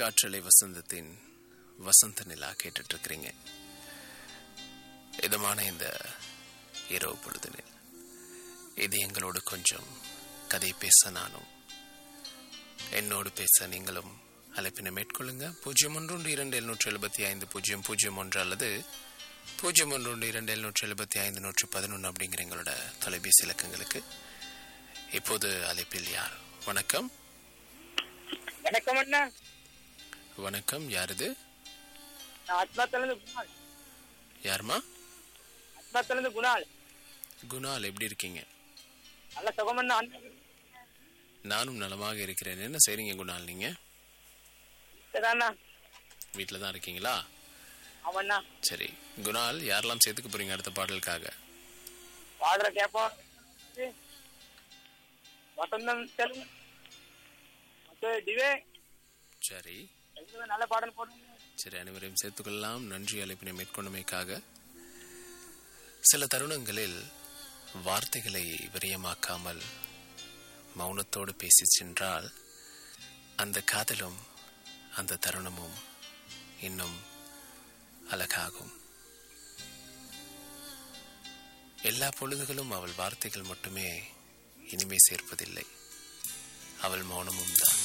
காற்றலை வசந்தத்தின் வசந்த நிலா கேட்டுட்டு இருக்கிறீங்க இதமான இந்த இரவு பொழுதினில் இது எங்களோடு கொஞ்சம் கதை பேச நானும் என்னோடு பேச நீங்களும் அழைப்பினை மேற்கொள்ளுங்க பூஜ்ஜியம் ஒன்று ஒன்று இரண்டு எழுநூற்றி எழுபத்தி ஐந்து பூஜ்ஜியம் பூஜ்ஜியம் ஒன்று அல்லது பூஜ்ஜியம் ஒன்று ஒன்று இரண்டு எழுநூற்றி எழுபத்தி ஐந்து நூற்றி பதினொன்று அப்படிங்கிற எங்களோட தொலைபேசி இலக்கங்களுக்கு இப்போது அழைப்பில் யார் வணக்கம் வணக்கம் அண்ணா வணக்கம் யார் இது நான் ஆத்மாத்திலிருந்து குணால் யாருமா ஆத்மாத்திலிருந்து குணால் குணால் எப்படி இருக்கீங்க நல்ல சுகமண்ணா அண்ணா நானும் நலமாக இருக்கிறேன் என்ன செய்றீங்க குணால் நீங்க சரிண்ணா வீட்டில் தான் இருக்கீங்களா அவண்ணா சரி குணால் யாரெல்லாம் சேர்த்துக்க போறீங்க அடுத்த பாடலுக்காக பாடுற கேட்போம் வசந்தம் தெலுங்கு மற்ற டிவே சரி எங்களுக்கு நல்ல பாடல் போடுங்க சரி அனைவரையும் சேர்த்துக்கொள்ளலாம் நன்றி அழைப்பினை மேற்கொண்டமைக்காக சில தருணங்களில் வார்த்தைகளை விரயமாக்காமல் மௌனத்தோடு பேசி சென்றால் அந்த காதலும் அந்த தருணமும் இன்னும் அழகாகும் எல்லா பொழுதுகளும் அவள் வார்த்தைகள் மட்டுமே இனிமை சேர்ப்பதில்லை அவள் மௌனமும் தான்